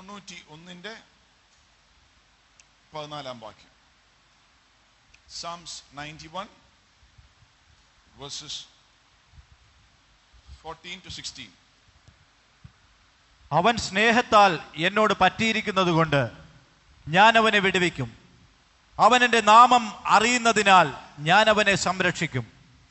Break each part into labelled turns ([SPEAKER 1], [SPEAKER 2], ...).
[SPEAKER 1] തൊണ്ണൂറ്റി ഒന്നിന്റെ പതിനാലാം വാക്യം Psalms ninety one verses fourteen to sixteen
[SPEAKER 2] അവൻ സ്നേഹത്താൽ എന്നോട് പറ്റിയിരിക്കുന്നത് കൊണ്ട് ഞാൻ അവനെ വിടുവിക്കും അവൻ എൻ്റെ നാമം അറിയുന്നതിനാൽ ഞാൻ അവനെ സംരക്ഷിക്കും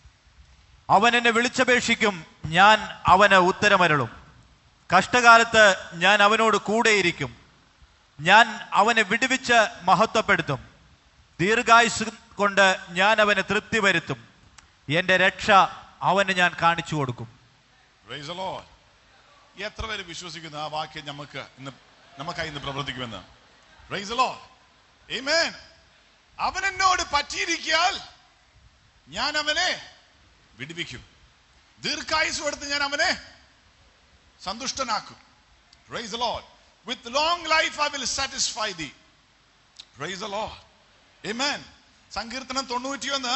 [SPEAKER 2] അവൻ എന്നെ വിളിച്ചപേക്ഷിക്കും ഞാൻ അവന് ഉത്തരമരളും കഷ്ടകാലത്ത് ഞാൻ അവനോട് കൂടെയിരിക്കും ഞാൻ അവനെ വിടുവിച്ച് മഹത്വപ്പെടുത്തും ദീർഘായുസ് കൊണ്ട് ഞാൻ അവനെ തൃപ്തി വരുത്തും എൻ്റെ രക്ഷ അവന് ഞാൻ കാണിച്ചു കൊടുക്കും
[SPEAKER 1] Praise the Lord. എത്ര പേര് വിശ്വസിക്കുന്നു ആ വാക്യം നമുക്ക് ഇന്ന് നമുക്കായി ഇന്ന് പ്രവർത്തിക്കുമെന്ന് Praise the Lord. Amen. അവൻ എന്നോട് പറ്റിയിരിക്കാൽ ഞാൻ അവനെ വിടുവിക്കും ദീർഘായുസ് എടുത്ത് ഞാൻ അവനെ സന്തുഷ്ടനാക്കും Praise the Lord. With long life I will satisfy thee. Praise the Lord. Amen. സങ്കീർത്തനം തൊണ്ണൂറ്റിയൊന്ന്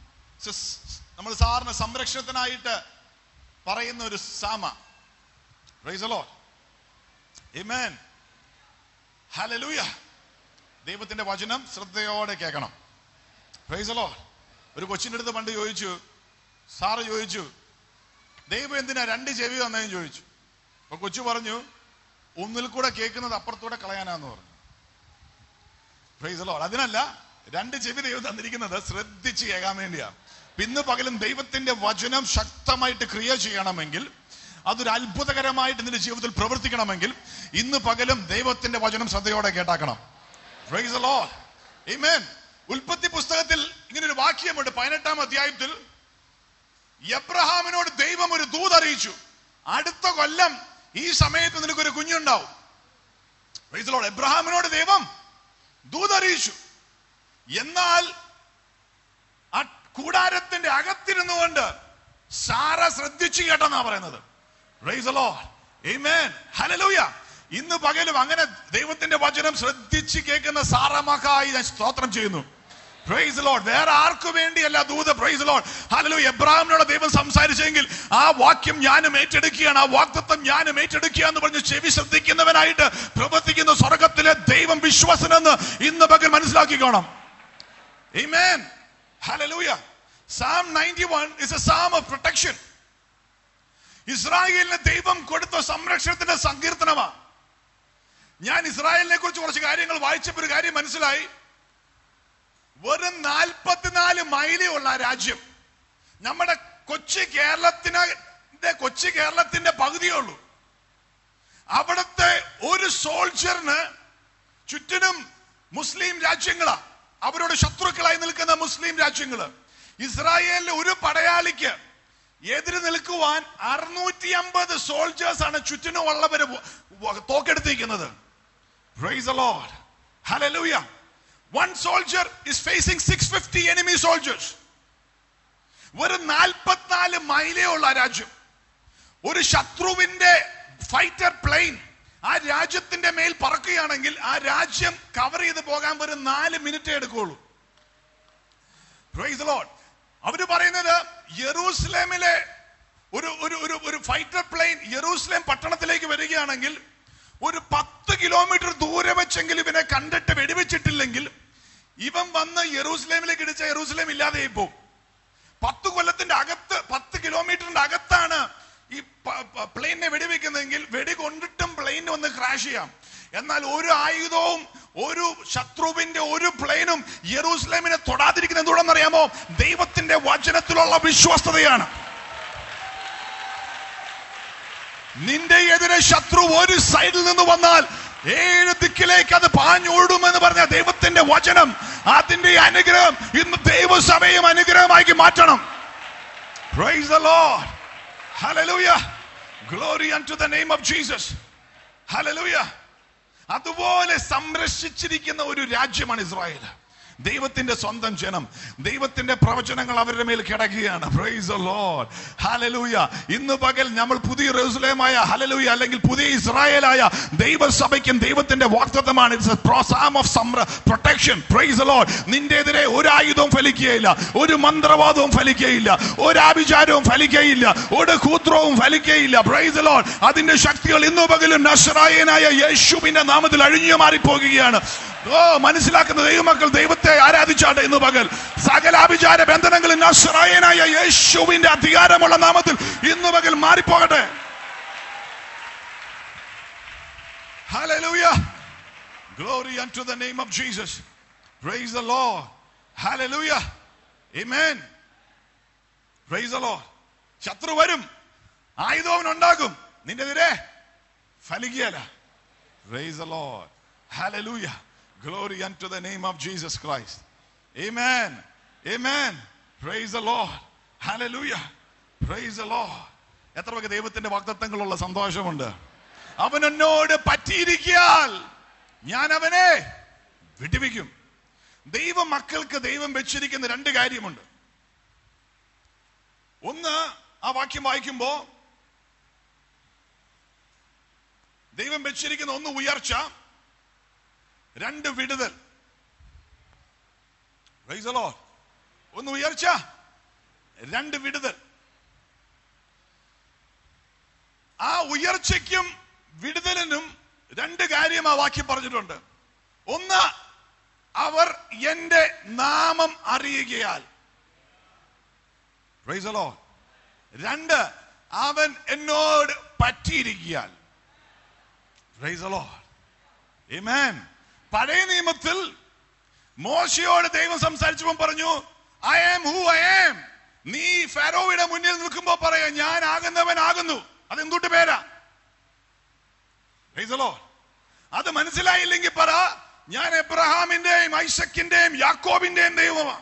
[SPEAKER 1] നമ്മൾ സാറിന് സംരക്ഷണത്തിനായിട്ട് പറയുന്ന ഒരു സാമ Praise the Lord. Amen. Hallelujah. ദൈവത്തിന്റെ വചനം ശ്രദ്ധയോടെ കേൾക്കണം Praise the Lord. ഒരു കൊച്ചിൻ്റെ അടുത്ത് പണ്ട് ചോദിച്ചു സാറ് ചോദിച്ചു ദൈവം എന്തിനാ രണ്ട് ചെവി വന്നതെന്ന് ചോദിച്ചു അപ്പൊ കൊച്ചു പറഞ്ഞു ഒന്നിൽ കൂടെ കേൾക്കുന്നത് അപ്പുറത്തൂടെ കളയാനാന്ന് പറഞ്ഞു Praise the Lord. അതിനല്ല രണ്ട് ചെവി ദൈവം തന്നിരിക്കുന്നത് ശ്രദ്ധിച്ച് കേൾക്കാൻ വേണ്ടിയാ ഇന്ന് പകലും ദൈവത്തിന്റെ വചനം ശക്തമായിട്ട് ക്രിയ ചെയ്യണമെങ്കിൽ അതൊരു അത്ഭുതകരമായിട്ട് നിന്റെ ജീവിതത്തിൽ പ്രവർത്തിക്കണമെങ്കിൽ ഇന്ന് പകലും ദൈവത്തിന്റെ വചനം ശ്രദ്ധയോടെ കേട്ടാക്കണം Praise the Lord. Amen. ഉൽപ്പത്തി പുസ്തകത്തിൽ ഇങ്ങനെ ഒരു വാക്യമുണ്ട് പതിനെട്ടാം അധ്യായത്തിൽ എബ്രഹാമിനോട് ദൈവം ഒരു ദൂത് അറിയിച്ചു അടുത്ത കൊല്ലം ഈ സമയത്ത് നിനക്കൊരു കുഞ്ഞുണ്ടാവും Praise the Lord. എബ്രഹാമിനോട് ദൈവം ദൂത് അറിയിച്ചു എന്നാൽ ആ കൂടാരത്തിന്റെ അകത്തിരുന്നുകൊണ്ട് സാറ ശ്രദ്ധിച്ചു കേട്ടെന്നാ പറയുന്നത് Praise the Lord. Amen. Hallelujah. ഇന്ന് പകലും അങ്ങനെ ദൈവത്തിന്റെ വചനം ശ്രദ്ധിച്ച് കേൾക്കുന്ന സാറമക്കായി ഞാൻ സ്തോത്രം ചെയ്യുന്നു പ്രൈസ് the Lord. വേറെ ആർക്കു വേണ്ടിയല്ല ദൂത് പ്രൈസ് ലോഡ് ഹലോ എബ്രാഹിമിനോട് ദൈവം സംസാരിച്ചെങ്കിൽ ആ വാക്യം ഞാനും ഏറ്റെടുക്കുകയാണ് ആ വാക്തത്വം ഞാനും ഏറ്റെടുക്കുക എന്ന് പറഞ്ഞ് ചെവി ശ്രദ്ധിക്കുന്നവനായിട്ട് പ്രവർത്തിക്കുന്ന സ്വർഗത്തിലെ ദൈവം വിശ്വസനെന്ന് ഇന്ന് പകൽ മനസ്സിലാക്കിക്കോണം Amen. Hallelujah. Psalm 91 is a psalm of protection. ഇസ്രായേലിന് ദൈവം കൊടുത്ത സംരക്ഷണത്തിന്റെ സങ്കീർത്തനമാണ് ഞാൻ ഇസ്രായേലിനെ കുറിച്ച് കുറച്ച് കാര്യങ്ങൾ വായിച്ചപ്പോൾ ഒരു കാര്യം മനസ്സിലായി വെറും നാൽപ്പത്തിനാല് മൈലേ ഉള്ള ആ രാജ്യം നമ്മുടെ കൊച്ചു കേരളത്തിന് കൊച്ചു കേരളത്തിന്റെ പകുതിയേ ഉള്ളൂ അവിടുത്തെ ഒരു സോൾജറിന് ചുറ്റിനും മുസ്ലിം രാജ്യങ്ങളാ അവരോട് ശത്രുക്കളായി നിൽക്കുന്ന മുസ്ലിം രാജ്യങ്ങള് ഇസ്രായേലിലെ ഒരു പടയാളിക്ക് എതിര് നിൽക്കുവാൻ അറുന്നൂറ്റി അമ്പത് സോൾജേഴ്സ് ആണ് ചുറ്റിനും ഉള്ളവര് തോക്കെടുത്തിരിക്കുന്നത് Praise the Lord. Hallelujah. One soldier is facing 650 enemy soldiers. ഒരു നാൽപ്പത്തിനാല് മൈലേ ഉള്ള ആ രാജ്യം ഒരു ശത്രുവിന്റെ ഫൈറ്റർ പ്ലെയിൻ ആ രാജ്യത്തിന്റെ മേൽ പറക്കുകയാണെങ്കിൽ ആ രാജ്യം കവർ ചെയ്ത് പോകാൻ വെറും നാല് മിനിറ്റേ എടുക്കുള്ളൂ Praise the Lord. അവര് പറയുന്നത് യെറൂസലേമിലെ ഒരു ഒരു ഒരു ഒരു ഫൈറ്റർ പ്ലെയിൻ യെറൂസലേം പട്ടണത്തിലേക്ക് വരികയാണെങ്കിൽ ഒരു പത്ത് കിലോമീറ്റർ ദൂരെ വെച്ചെങ്കിൽ ഇവനെ കണ്ടിട്ട് വെടിവെച്ചിട്ടില്ലെങ്കിൽ ഇവൻ വന്ന് യെറൂസലേമിലേക്ക് ഇടിച്ച യെറൂസലേം ഇല്ലാതെ പോകും പത്ത് കൊല്ലത്തിന്റെ അകത്ത് പത്ത് കിലോമീറ്ററിന്റെ അകത്താണ് ഈ പ്ലെയിനെ വെടിവെക്കുന്നതെങ്കിൽ വെടി കൊണ്ടിട്ടും പ്ലെയിൻ വന്ന് ക്രാഷ് ചെയ്യാം എന്നാൽ ഒരു ആയുധവും ഒരു ശത്രുവിന്റെ ഒരു പ്ലെയിനും യെറൂസലേമിനെ തൊടാതിരിക്കുന്ന എന്തുകൊണ്ടെന്നറിയാമോ ദൈവത്തിന്റെ വചനത്തിലുള്ള വിശ്വസ്തതയാണ് നിന്റെ എതിരെ ശത്രു ഒരു സൈഡിൽ നിന്ന് വന്നാൽ ഏഴ് ദിക്കിലേക്ക് അത് പാഞ്ഞോടുമെന്ന് പറഞ്ഞ ദൈവത്തിന്റെ വചനം അതിന്റെ അനുഗ്രഹം ഇന്ന് ദൈവസഭയും അനുഗ്രഹമാക്കി മാറ്റണം Praise the Lord. Hallelujah. Glory unto the name of Jesus. Hallelujah. അതുപോലെ സംരക്ഷിച്ചിരിക്കുന്ന ഒരു രാജ്യമാണ് ഇസ്രായേൽ ദൈവത്തിന്റെ സ്വന്തം ജനം ദൈവത്തിന്റെ പ്രവചനങ്ങൾ അവരുടെ മേൽ കിടക്കുകയാണ് Praise the Lord. Hallelujah. ഇന്ന് പകൽ നമ്മൾ പുതിയ റെസുലേമായ ഹലലൂയ അല്ലെങ്കിൽ പുതിയ ഇസ്രായേലായ ദൈവസഭയ്ക്കും ദൈവത്തിന്റെ വാക്തത്വമാണ് ഓഫ് പ്രൊട്ടക്ഷൻ പ്രൈസ് ലോഡ് നിന്റെതിരെ ഒരു ആയുധവും ഫലിക്കുകയില്ല ഒരു മന്ത്രവാദവും ഫലിക്കുകയില്ല ഒരു ആഭിചാരവും ഫലിക്കുകയില്ല ഒരു കൂത്രവും ഫലിക്കുകയില്ല പ്രൈസ് ലോഡ് അതിന്റെ ശക്തികൾ ഇന്നു പകലും നഷറായനായ യേശുവിന്റെ നാമത്തിൽ അഴിഞ്ഞു മാറിപ്പോകുകയാണ് ഓ മനസ്സിലാക്കുന്ന ദൈവമക്കൾ ദൈവത്തെ ആരാധിച്ചാട്ടെ ഇന്ന് പകൽ സകല ആഭിചാര ബന്ധനങ്ങളിൽ നഷറായനായ യേശുവിന്റെ അധികാരമുള്ള നാമത്തിൽ ഇന്ന് പകൽ മാറിപ്പോകട്ടെ Hallelujah. Glory unto the name of Jesus. Praise the Lord. Hallelujah. Amen. Praise the Lord. ശത്രു വരും ആയുധവും ഉണ്ടാകും നിന്റെതിരെ ഫലിക്കുകയല്ല Praise the Lord. Hallelujah. Glory unto the name of Jesus Christ. Amen. Amen. Praise the Lord. Hallelujah. Praise the Lord. എത്ര പേർക്ക് ദൈവത്തിന്റെ വാഗ്ദത്തങ്ങളുള്ള സന്തോഷമുണ്ട് അവൻ എന്നോട് പറ്റിയിരിക്കാൽ ഞാൻ അവനെ വിടുവിക്കും ദൈവ മക്കൾക്ക് ദൈവം വെച്ചിരിക്കുന്ന രണ്ട് കാര്യമുണ്ട് ഒന്ന് ആ വാക്യം വായിക്കുമ്പോ ദൈവം വെച്ചിരിക്കുന്ന ഒന്ന് ഉയർച്ച രണ്ട് വിടുതൽ Praise the Lord. ഒന്ന് ഉയർച്ച രണ്ട് വിടുതൽ ആ ഉയർച്ചയ്ക്കും വിടുതലിനും രണ്ട് കാര്യം ആ വാക്യം പറഞ്ഞിട്ടുണ്ട് ഒന്ന് അവർ എന്റെ നാമം അറിയുകയാൽ Praise the Lord. രണ്ട് അവൻ എന്നോട് പറ്റിയിരിക്കിയാൽ Praise the Lord. Amen. പഴയ നിയമത്തിൽ മോശയോട് ദൈവം സംസാരിച്ചപ്പോൾ പറഞ്ഞു I am who I am നീ ഫാരോയുടെ മുന്നിൽ നിൽക്കുമ്പോ പറയാ ഞാൻ ആകുന്നവൻ ആകുന്നു അതെന്തുട്ട് പേരാ Praise the Lord. അത് മനസ്സിലായില്ലെങ്കിൽ പറ ഞാൻ എബ്രഹാമിന്റെയും ഐസക്കിന്റെയും യാക്കോബിന്റെയും ദൈവമാണ്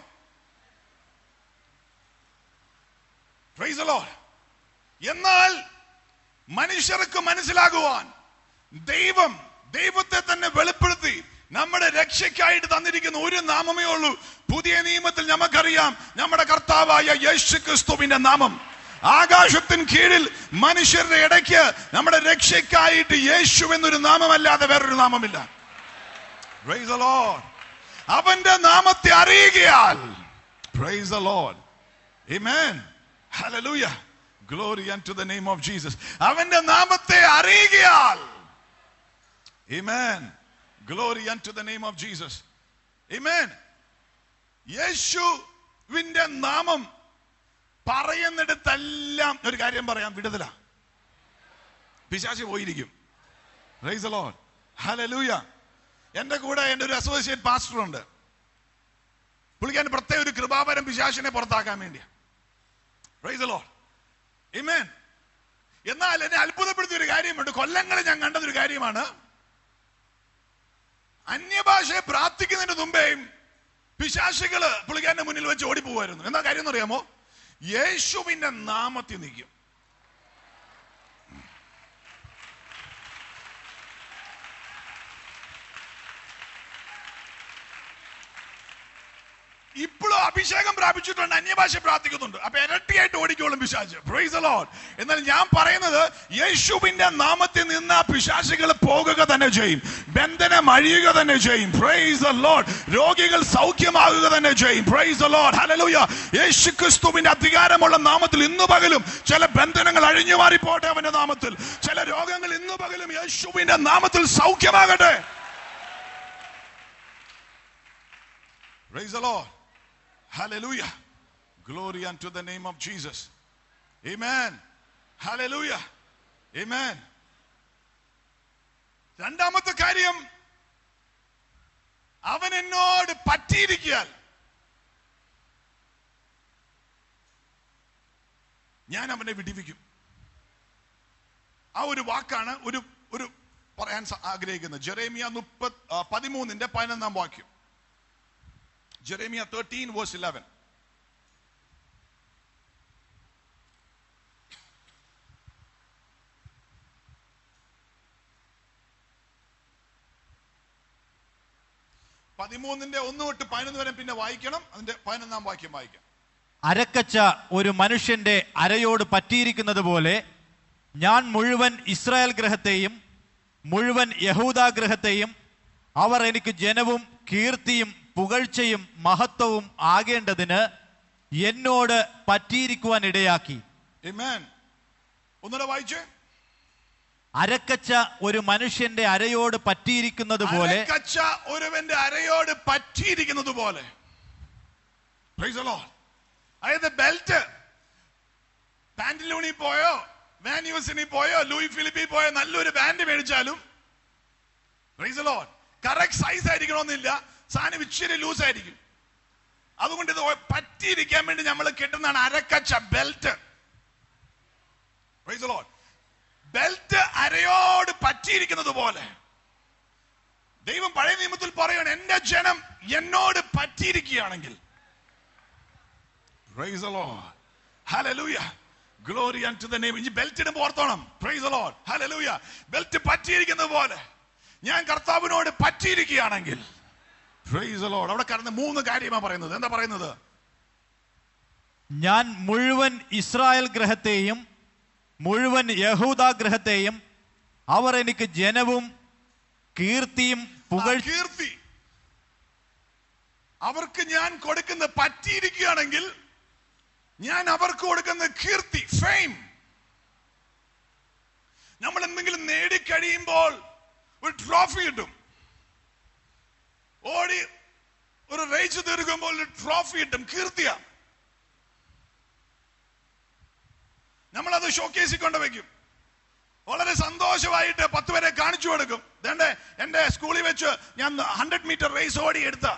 [SPEAKER 1] Praise the Lord. എന്നാൽ മനുഷ്യർക്ക് മനസ്സിലാകുവാൻ ദൈവം ദൈവത്തെ തന്നെ വെളിപ്പെടുത്തി നമ്മുടെ രക്ഷയ്ക്കായിട്ട് തന്നിരിക്കുന്ന ഒരു നാമമേ ഉള്ളൂ പുതിയ നിയമത്തിൽ നമുക്കറിയാം നമ്മുടെ കർത്താവായ യേശു ക്രിസ്തുവിന്റെ നാമം ആകാശത്തിന് കീഴിൽ മനുഷ്യരുടെ ഇടയ്ക്ക് നമ്മുടെ രക്ഷയ്ക്കായിട്ട് യേശു എന്നൊരു നാമമല്ലാതെ വേറൊരു നാമമില്ല Praise the Lord. അവന്റെ നാമത്തെ അറിയുകയാൽ Praise the Lord. Amen. Hallelujah. Glory unto the name of Jesus. അവന്റെ നാമത്തെ അറിയുകയാൽ Amen. Glory unto the name of Jesus. Amen. യേശുവിന്റെ നാമം പറയുന്നിടത്തെല്ലാം ഒരു കാര്യം പറയാം വിടുതല പിശാചി പോയിരിക്കും Praise the Lord. Hallelujah. എന്റെ കൂടെ എന്റെ ഒരു അസോസിയേറ്റ് പാസ്റ്റർ ഉണ്ട് പുള്ളിക്കാൻ പ്രത്യേക ഒരു കൃപാപരം പിശാചിനെ പുറത്താക്കാൻ വേണ്ടി Praise the Lord. Amen. എന്നാൽ എന്നെ അത്ഭുതപ്പെടുത്തിയ ഒരു കാര്യമുണ്ട് കൊല്ലങ്ങളിൽ ഞാൻ കണ്ടതൊരു കാര്യമാണ് അന്യഭാഷയെ പ്രാർത്ഥിക്കുന്നതിന് മുമ്പേയും പിശാശികള് പുള്ളിക്കാരന്റെ മുന്നിൽ വെച്ച് ഓടിപ്പോവായിരുന്നു എന്താ കാര്യം എന്ന് അറിയാമോ യേശുവിന്റെ നാമത്തിൽ നിൽക്കും ഇപ്പോഴും അഭിഷേകം പ്രാപിച്ചിട്ടുണ്ട് അന്യഭാഷ പ്രാർത്ഥിക്കുന്നുണ്ട് അപ്പൊ ഇരട്ടിയായിട്ട് ഓടിക്കോളും പിശാച് പ്രൈസ് ലോഡ് എന്നാൽ ഞാൻ പറയുന്നത് യേശുവിന്റെ നാമത്തിൽ നിന്ന് ആ പിശാചുകൾ പോകുക തന്നെ ചെയ്യും ബന്ധനം അഴിയുക തന്നെ ചെയ്യും പ്രൈസ് ലോഡ് രോഗികൾ സൗഖ്യമാകുക തന്നെ ചെയ്യും പ്രൈസ് ലോഡ് ഹല്ലേലൂയ യേശു ക്രിസ്തുവിന്റെ അധികാരമുള്ള നാമത്തിൽ ഇന്നു പകലും ചില ബന്ധനങ്ങൾ അഴിഞ്ഞു മാറിപ്പോട്ടെ അവന്റെ നാമത്തിൽ ചില രോഗങ്ങൾ ഇന്നു പകലും യേശുവിന്റെ നാമത്തിൽ സൗഖ്യമാകട്ടെ Praise the Lord. Hallelujah. Glory unto the name of Jesus. Amen. Hallelujah. Amen. രണ്ടാമത്തെ കാര്യം അവൻ എന്നോട് പറ്റിയിരിക്കാൻ ഞാൻ അവനെ വിടിവിക്കും ആ ഒരു വാക്കാണ് ഒരു ഒരു പറയാൻ സ- ആഗ്രഹിക്കുന്നത് ജെറേമിയ മുപ്പത് ആ, പതിമൂന്നിന്റെ പതിനൊന്നാം വാക്യം Jeremiah 13, verse 11. പതിമൂന്നിന്റെ ഒന്ന് തൊട്ട് പതിനൊന്ന് വരെ പിന്നെ വായിക്കണം അതിന്റെ പതിനൊന്നാം വാക്യം വായിക്കാം
[SPEAKER 2] അരക്കച്ച ഒരു മനുഷ്യന്റെ അരയോട് പറ്റിയിരിക്കുന്നത് പോലെ ഞാൻ മുഴുവൻ ഇസ്രായേൽ ഗ്രഹത്തെയും മുഴുവൻ യഹൂദ ഗ്രഹത്തെയും അവർ എനിക്ക് ജനവും കീർത്തിയും പുകഴ്ചയും മഹത്വവും ആകേണ്ടതിന് എന്നോട് പറ്റിയിരിക്കുവാൻ ഇടയാക്കി
[SPEAKER 1] Amen. ഒന്നുകൂടെ വായിച്ചേ
[SPEAKER 2] അരക്കച്ച ഒരു മനുഷ്യന്റെ അരയോട് പറ്റിയിരിക്കുന്നത് പോലെ
[SPEAKER 1] അരക്കച്ച ഒരുവന്റെ അരയോട് പറ്റിയിരിക്കുന്നത് പോലെ Praise the Lord. അതായത് ബെൽറ്റ് പാന്റിലൂണി പോയോ വാന്യൂസിനി പോയോ ലൂയി ഫിലിപ്പി പോയോ നല്ലൊരു ബാൻഡ് മേടിച്ചാലും കറക്റ്റ് സൈസ് ആയിരിക്കണമെന്നില്ല സാധനം ഇച്ചിരി ലൂസ് ആയിരിക്കും അതുകൊണ്ട് ഇത് പറ്റിയിരിക്കാൻ വേണ്ടി നമ്മൾ കിട്ടുന്നതാണ് അരക്കച്ച ബെൽറ്റ് ബെൽറ്റ് അരയോട് പറ്റിയിരിക്കുന്നത് പോലെ ദൈവം പഴയ നിയമത്തിൽ പറയുകയാണ് എന്റെ ജനം എന്നോട് പറ്റിയിരിക്കുകയാണെങ്കിൽ Praise the Lord. Hallelujah. Glory unto the name. ഇനി ബെൽറ്റ് ഇടുമ്പോൾ ഓർത്തോണം praise the Lord. Hallelujah. Belt പറ്റിയിരിക്കുന്നത് പോലെ ഞാൻ കർത്താവിനോട് പറ്റിയിരിക്കുകയാണെങ്കിൽ പ്രൈസ് the Lord. അവിടെ കടന്ന് മൂന്ന് കാര്യമാണ് പറയുന്നത് എന്താ പറയുന്നത്
[SPEAKER 2] ഞാൻ മുഴുവൻ ഇസ്രായേൽ ഗ്രഹത്തെയും മുഴുവൻ യഹൂദ ഗ്രഹത്തെയും അവർ എനിക്ക് ജനവും കീർത്തിയും പുകഴ്
[SPEAKER 1] ആ, കീർത്തി അവർക്ക് ഞാൻ കൊടുക്കുന്ന പറ്റിയിരിക്കുകയാണെങ്കിൽ ഞാൻ അവർക്ക് കൊടുക്കുന്ന കീർത്തി ഫെയിം നമ്മൾ എന്തെങ്കിലും നേടിക്കഴിയുമ്പോൾ ഒരു ട്രോഫി കിട്ടും ഓടി ഒരു റേസ് തീർക്കുമ്പോൾ ഒരു ട്രോഫി കിട്ടും കീർത്തിയ നമ്മളത് ഷോക്കേസിൽ കൊണ്ടുവയ്ക്കും വളരെ സന്തോഷമായിട്ട് പത്ത് പേരെ കാണിച്ചു കൊടുക്കും ഇതേണ്ടേ എന്റെ സ്കൂളിൽ വെച്ച് ഞാൻ ഹൺഡ്രഡ് മീറ്റർ റേസ് ഓടി എടുത്ത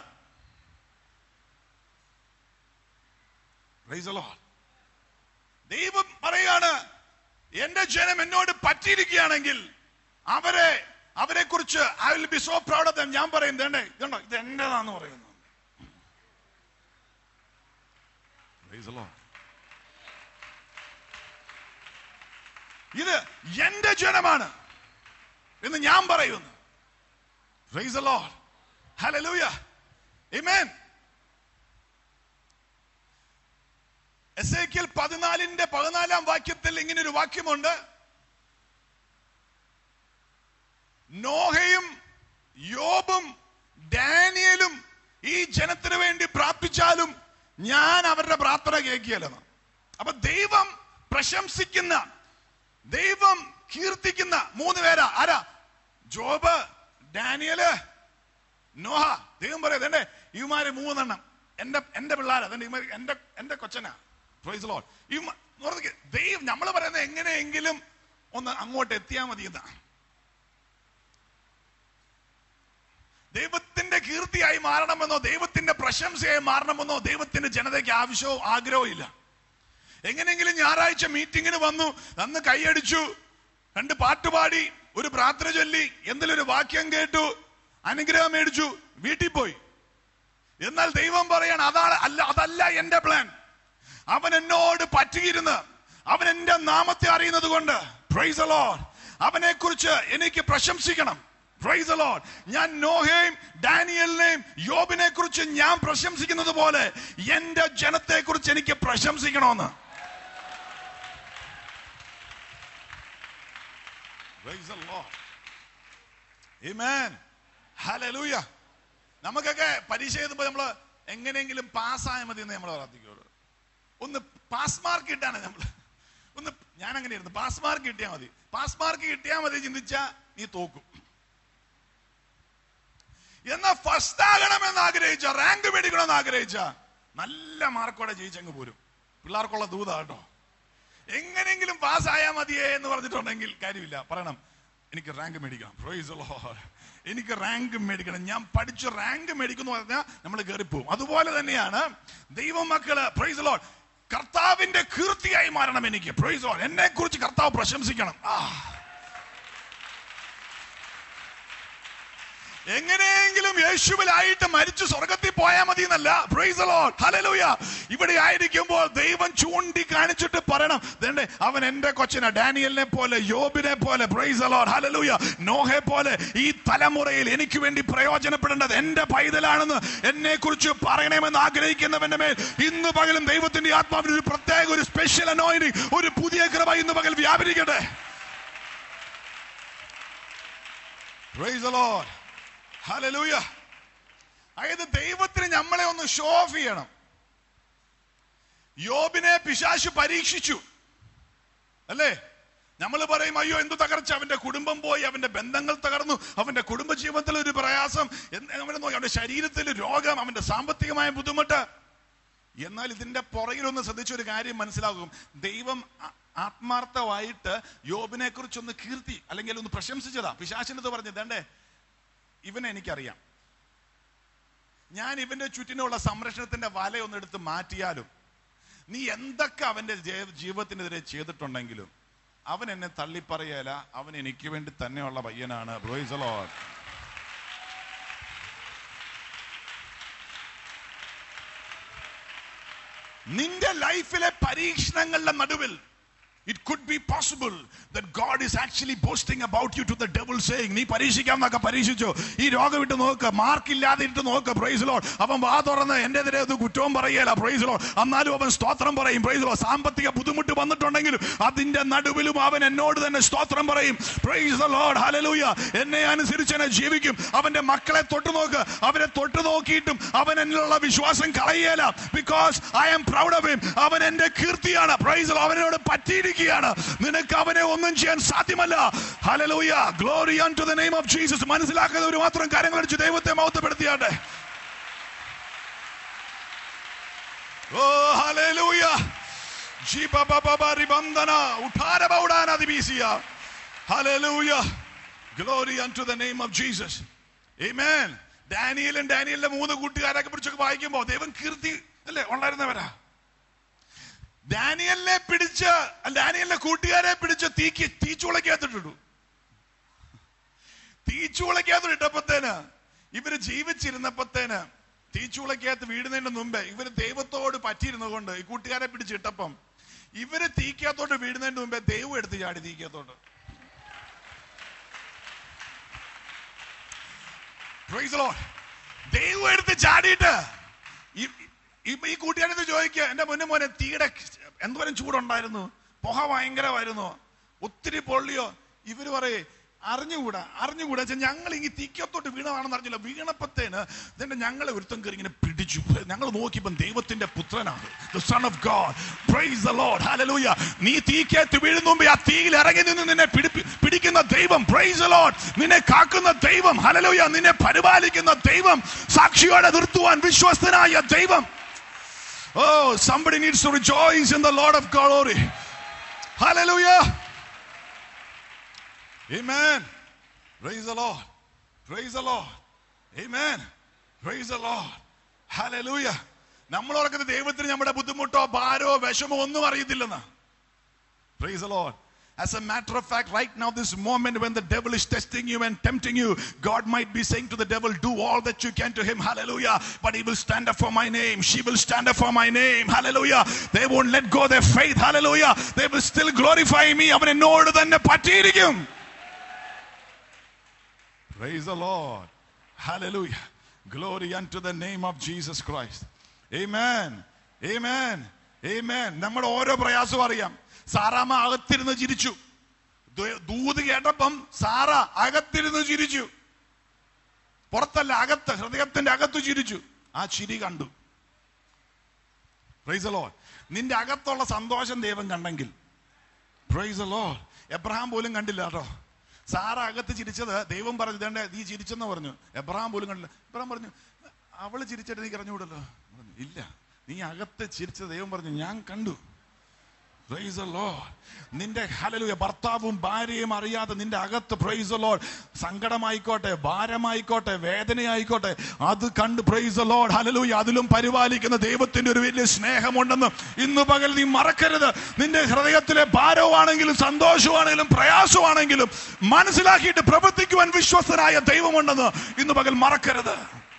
[SPEAKER 1] Praise the Lord. ദൈവം പറയാണ് എന്റെ ജനം എന്നോട് പറ്റിയിരിക്കുകയാണെങ്കിൽ അവരെ അവരെ കുറിച്ച് I will be so proud of ഞാൻ പറയും ഇതേണ്ടേ ഇതുണ്ടോ ഇത് എന്റേതാന്ന് പറയുന്നു Praise the Lord. ഇത് എന്റെ ജനമാണ് എന്ന് ഞാൻ പറയുന്നു Praise the Lord. Hallelujah. Amen. എസേക്കിയൽ പതിനാലിന്റെ പതിനാലാം വാക്യത്തിൽ ഇങ്ങനെ ഒരു വാക്യമുണ്ട് നോഹയും യോബും ഡാനിയലും ഈ ജനത്തിന് വേണ്ടി പ്രാർത്ഥിച്ചാലും ഞാൻ അവരുടെ പ്രാർത്ഥന കേൾക്കിയല്ലെന്ന് അപ്പൊ ദൈവം പ്രശംസിക്കുന്ന ദൈവം കീർത്തിക്കുന്ന മൂന്ന് പേരാ ആരാ ജോബ് ഡാനിയല് നോഹ ദൈവം പറയാം എന്റെ ഇവമാര് മൂന്നെണ്ണം എന്റെ എന്റെ പിള്ളേരാ അതെന്റെ ഇവന്മാര് എന്റെ എന്റെ കൊച്ചനാ പ്രൈസ് ലോഡ് ഈ ദൈവം നമ്മൾ പറയുന്നത് എങ്ങനെയെങ്കിലും ഒന്ന് അങ്ങോട്ട് എത്തിയാൽ മതി എന്നാ ദൈവത്തിന്റെ കീർത്തിയായി മാറണമെന്നോ ദൈവത്തിന്റെ പ്രശംസയായി മാറണമെന്നോ ദൈവത്തിന്റെ ജനതയ്ക്ക് ആവശ്യവും ആഗ്രഹവും ഇല്ല എങ്ങനെയെങ്കിലും ഞായറാഴ്ച മീറ്റിങ്ങിന് വന്നു അന്ന് കൈയടിച്ചു രണ്ട് പാട്ടുപാടി ഒരു പ്രാർത്ഥന ചൊല്ലി എന്തെങ്കിലും ഒരു വാക്യം കേട്ടു അനുഗ്രഹം മേടിച്ചു വീട്ടിൽ പോയി എന്നാൽ ദൈവം പറയാണ് അതാണ് അല്ല അതല്ല എന്റെ പ്ലാൻ അവൻ എന്നോട് പറ്റിയിരുന്ന് അവൻ എന്റെ നാമത്തെ അറിയുന്നത് കൊണ്ട് പ്രൈസ് ലോഡ് അവനെ കുറിച്ച് എനിക്ക് പ്രശംസിക്കണം പ്രൈസ് ലോഡ് ഞാൻ നോഹയും ഡാനിയലിനെയും യോബിനെ കുറിച്ച് ഞാൻ പ്രശംസിക്കുന്നത് പോലെ എന്റെ ജനത്തെ കുറിച്ച് എനിക്ക് പ്രശംസിക്കണമെന്ന് Praise the Lord. Amen. Hallelujah. നമുക്കൊക്കെ പരീക്ഷ എഴുതുമ്പോൾ നമ്മൾ എങ്ങനെയെങ്കിലും പാസ്സായാൽ മതി എന്ന് നമ്മൾ പ്രാർത്ഥിക്കുള്ളൂ ഒന്ന് പാസ് മാർക്ക് കിട്ടാണ് നമ്മൾ ഒന്ന് ഞാൻ അങ്ങനെയായിരുന്നു പാസ് മാർക്ക് കിട്ടിയാൽ മതി പാസ് മാർക്ക് കിട്ടിയാൽ മതി ചിന്തിച്ചാ നീ തോക്കും എന്നാ ഫസ്റ്റ് ആകണമെന്ന് ആഗ്രഹിച്ച റാങ്ക് മേടിക്കണമെന്ന് ആഗ്രഹിച്ച നല്ല മാർക്കോടെ ജയിച്ചങ്ങ് പോരും പിള്ളേർക്കുള്ള ദൂത കേട്ടോ എങ്ങനെയെങ്കിലും പാസ്സായാൽ മതിയേ എന്ന് പറഞ്ഞിട്ടുണ്ടെങ്കിൽ കാര്യമില്ല പറയണം എനിക്ക് റാങ്ക് മേടിക്കണം Praise the Lord. എനിക്ക് റാങ്ക് മേടിക്കണം ഞാൻ പഠിച്ച് റാങ്ക് മേടിക്കുന്നു പറഞ്ഞാൽ നമ്മൾ കയറിപ്പോവും അതുപോലെ തന്നെയാണ് ദൈവമക്കള് പ്രൈസ് ലോഡ് കർത്താവിന്റെ കീർത്തിയായി മാറണം എനിക്ക് പ്രൈസ് ലോഡ് എന്നെ കുറിച്ച് കർത്താവ് പ്രശംസിക്കണം ആ എങ്ങനെയെങ്കിലും യേശുവിലായിട്ട് മരിച്ചു സ്വർഗത്തിൽ പോയാൽ മതി എന്നല്ല പ്രൈസ് ലോഡ് ഹല്ലേലൂയ ഇവിടെ ആയിരിക്കുമ്പോൾ ദൈവം ചൂണ്ടി കാണിച്ചിട്ട് പറയണം ദേ അവൻ എന്റെ കൊച്ചിനെ ഡാനിയലിനെ പോലെ യോബിനെ പോലെ പ്രൈസ് ലോഡ് ഹല്ലേലൂയ നോഹെ പോലെ ഈ തലമുറയിൽ എനിക്ക് വേണ്ടി പ്രയോജനപ്പെടേണ്ടത് എന്റെ പൈതലാണെന്ന് എന്നെ കുറിച്ച് പറയണമെന്ന് ആഗ്രഹിക്കുന്നവന്റെ മേൽ ഇന്ന് പകലും ദൈവത്തിന്റെ ആത്മാവിന് ഒരു പ്രത്യേക ഒരു സ്പെഷ്യൽ അനോയിനിങ് ഒരു പുതിയ കൃപ ഇന്ന് പകൽ വ്യാപരിക്കട്ടെ Praise the Lord. Hallelujah. അതായത് ദൈവത്തിന് നമ്മളെ ഒന്ന് ഷോ ഓഫ് ചെയ്യണം യോബിനെ പിശാശു പരീക്ഷിച്ചു അല്ലേ നമ്മൾ പറയും അയ്യോ എന്തു തകർച്ച അവന്റെ കുടുംബം പോയി അവന്റെ ബന്ധങ്ങൾ തകർന്നു അവന്റെ കുടുംബ ജീവിതത്തിൽ ഒരു പ്രയാസം എന്ന് അവനെ നോക്കി അവന്റെ ശരീരത്തിൽ രോഗം അവന്റെ സാമ്പത്തികമായ ബുദ്ധിമുട്ട് എന്നാൽ ഇതിന്റെ പുറകിലൊന്ന് ശ്രദ്ധിച്ച ഒരു കാര്യം മനസ്സിലാകും ദൈവം ആ- ആത്മാർത്ഥമായിട്ട് യോബിനെ കുറിച്ചൊന്ന് കീർത്തി അല്ലെങ്കിൽ ഒന്ന് പ്രശംസിച്ചതാ പിശാചിനത് പറഞ്ഞു തണ്ടേ ഇവനെ എനിക്കറിയാം ഞാൻ ഇവന്റെ ചുറ്റിനുള്ള സംരക്ഷണത്തിന്റെ വലയൊന്ന് എടുത്ത് മാറ്റിയാലും നീ എന്തൊക്കെ അവന്റെ ജേ- ജീവിതത്തിനെതിരെ ചെയ്തിട്ടുണ്ടെങ്കിലും അവൻ എന്നെ തള്ളിപ്പറയല അവൻ എനിക്ക് വേണ്ടി തന്നെയുള്ള പയ്യനാണ് Praise the Lord. നിന്റെ ലൈഫിലെ പരീക്ഷണങ്ങളുടെ നടുവിൽ it could be possible that God is actually boasting about you to the devil saying നീ പരീക്ഷിക്കാമെന്നൊക്കെ പരീക്ഷിച്ചു ഈ രോഗം ഇട്ട് നോക്ക് മാർക്ക് ഇല്ലാതെ ഇട്ട് നോക്ക് പ്രൈസ് ലോഡ് അവൻ വാ തുറന്ന് എന്റെതിരെ ഒരു കുറ്റവും പറയല പ്രൈസ് ലോഡ് എന്നാലും അവൻ സ്തോത്രം പറയും പ്രൈസ് ലോഡ് സാമ്പത്തിക ബുദ്ധിമുട്ട് വന്നിട്ടുണ്ടെങ്കിലും അതിന്റെ നടുവിലും അവൻ എന്നോട് തന്നെ സ്തോത്രം പറയും പ്രൈസ് ലോഡ് ഹലലൂയ എന്നെ അനുസരിച്ച് എന്നെ ജീവിക്കും അവന്റെ മക്കളെ തൊട്ട് നോക്ക് അവരെ തൊട്ട് നോക്കിയിട്ടും അവൻ എന്നിലുള്ള വിശ്വാസം കളയല because I am proud of him അവൻ എന്റെ കീർത്തിയാണ് പ്രൈസ് അവനോട് പറ്റിയിരിക്കുകയാണ് നിനക്ക് അവനെ ഒന്നും ചെയ്യാൻ സാധ്യമല്ല hallelujah glory unto the name of Jesus മനസ്സിലാക്കുന്നവർ മാത്രം കാര്യങ്ങൾ അടിച്ച് ദൈവത്തെ മൗത്തപ്പെടുത്തിയാട്ടെ ഓ ഹല്ലേലൂയ ജീപബബബരിബന്ധന ഉഠാരബൗഡാനദിബീസിയ hallelujah glory unto the name of Jesus amen ഡാനിയലും ഡാനിയലിന്റെ മൂന്ന് കൂട്ടുകാരൊക്കെ പിടിച്ചൊക്കെ വായിക്കുമ്പോ ദൈവം കീർത്തി അല്ലേ ഉണ്ടായിരുന്നവരാ ഡാനിയലിനെ പിടിച്ച് അല്ല, ഡാനിയലിന്റെ കൂട്ടുകാരെ പിടിച്ച് തീക്ക് തീച്ചുളക്കകത്തിട്ടു തീച്ചുളക്കകത്ത് ഇട്ടപ്പത്തേന് ഇവര് ജീവിച്ചിരുന്നപ്പത്തേന് തീച്ചുളക്കകത്ത് വീടുന്നതിന് മുമ്പേ ഇവര് ദൈവത്തോട് പറ്റിയിരുന്നതുകൊണ്ട് ഈ കൂട്ടുകാരെ പിടിച്ചിട്ടപ്പം ഇവര് തീക്കകത്തോട്ട് വീടുന്നതിന് മുമ്പേ ദൈവം എടുത്ത് ചാടി തീക്കകത്തോട്ട് Praise the Lord. ദൈവം എടുത്ത് ചാടിയിട്ട് ഈ- ഈ- ഈ കൂട്ടുകാരത്ത് ചോദിക്കുക എന്റെ മുന്നേ മോനെ തീയുടെ എന്തോരം ചൂടുണ്ടായിരുന്നു പുക ഭയങ്കരമായിരുന്നു ഒത്തിരി പൊള്ളിയോ ഇവര് പറയേ അറിഞ്ഞുകൂടാ അറിഞ്ഞുകൂടാ വെച്ചാൽ ഞങ്ങൾ ഈ തീക്കത്തോട്ട് വീണതാണെന്ന് അറിഞ്ഞില്ല വീണപ്പത്തേന് ഇതിന്റെ ഞങ്ങളെ ഒരുത്തം കയറി ഇങ്ങനെ പിടിച്ചു ഞങ്ങൾ നോക്കിയപ്പം ദൈവത്തിന്റെ പുത്രനാണ് the son of God praise the Lord hallelujah നീ തീക്കകത്ത് വീഴുന്ന മുമ്പ് ആ തീയിൽ ഇറങ്ങി നിന്ന് നിന്നെ പിടിപ്പി- പിടിക്കുന്ന ദൈവം praise the Lord നിന്നെ കാക്കുന്ന ദൈവം hallelujah നിന്നെ പരിപാലിക്കുന്ന ദൈവം സാക്ഷിയോടെ നിർത്തുവാൻ വിശ്വസ്തനായ ദൈവം Oh, somebody needs to rejoice in the Lord of glory. Hallelujah. Amen. Praise the Lord. Praise the Lord. Amen. Praise the Lord. Hallelujah. നമ്മൾ ഓർക്കുന്ന ദൈവത്തിന് നമ്മുടെ ബുദ്ധിമുട്ടോ ഭാരോ വിഷമോ ഒന്നും അറിയത്തില്ലെന്ന് Praise the Lord. As a matter of fact, right now, this moment when the devil is testing you and tempting you, God might be saying to the devil, Do all that you can to him. Hallelujah. But he will stand up for my name. She will stand up for my name. Hallelujah. They won't let go their faith. Hallelujah. They will still glorify me. അവൻ എന്നോട് തന്നെ പറ്റിയിരിക്കും Praise the Lord. Hallelujah. Glory unto the name of Jesus Christ. Amen. Amen. Amen. നമ്മുടെ ഓരോ പ്രയാസവും അറിയാം സാറാമ്മ അകത്തിരുന്ന് ചിരിച്ചു ദൂ- ദൂത് കേട്ടപ്പം സാറ അകത്തിരുന്ന് ചിരിച്ചു പുറത്തല്ല അകത്ത് ഹൃദയത്തിന്റെ അകത്ത് ചിരിച്ചു ആ ചിരി കണ്ടു പ്രൈസ് ലോഡ് നിന്റെ അകത്തുള്ള സന്തോഷം ദൈവം കണ്ടെങ്കിൽ പ്രൈസ് ലോഡ് എബ്രഹാം പോലും കണ്ടില്ല കേട്ടോ സാറ അകത്ത് ചിരിച്ചത് ദൈവം പറഞ്ഞു തേണ്ട നീ ചിരിച്ചെന്ന് പറഞ്ഞു എബ്രഹാം പോലും കണ്ടില്ല എബ്രഹാം പറഞ്ഞു അവള് ചിരിച്ചിട്ട് നീ അറിഞ്ഞുകൂടല്ലോ പറഞ്ഞു, ഇല്ല നീ അകത്ത് ചിരിച്ചത് ദൈവം പറഞ്ഞു ഞാൻ കണ്ടു Praise the Lord. നിന്റെ ഹലലുയ ഭർത്താവും ഭാര്യയും അറിയാതെ നിന്റെ അകത്ത് പ്രൈസ് ലോഡ് സങ്കടമായിക്കോട്ടെ ഭാരമായിക്കോട്ടെ വേദനയായിക്കോട്ടെ അത് കണ്ട് പ്രൈസ് ലോഡ് ഹലലുയ അതിലും പരിപാലിക്കുന്ന ദൈവത്തിന്റെ ഒരു വലിയ സ്നേഹമുണ്ടെന്ന് ഇന്ന് പകൽ നീ മറക്കരുത് നിന്റെ ഹൃദയത്തിലെ ഭാരമാണെങ്കിലും സന്തോഷമാണെങ്കിലും പ്രയാസമാണെങ്കിലും മനസ്സിലാക്കിയിട്ട് പ്രവർത്തിക്കുവാൻ വിശ്വസ്തനായ ദൈവമുണ്ടെന്ന് ഇന്ന് പകൽ മറക്കരുത്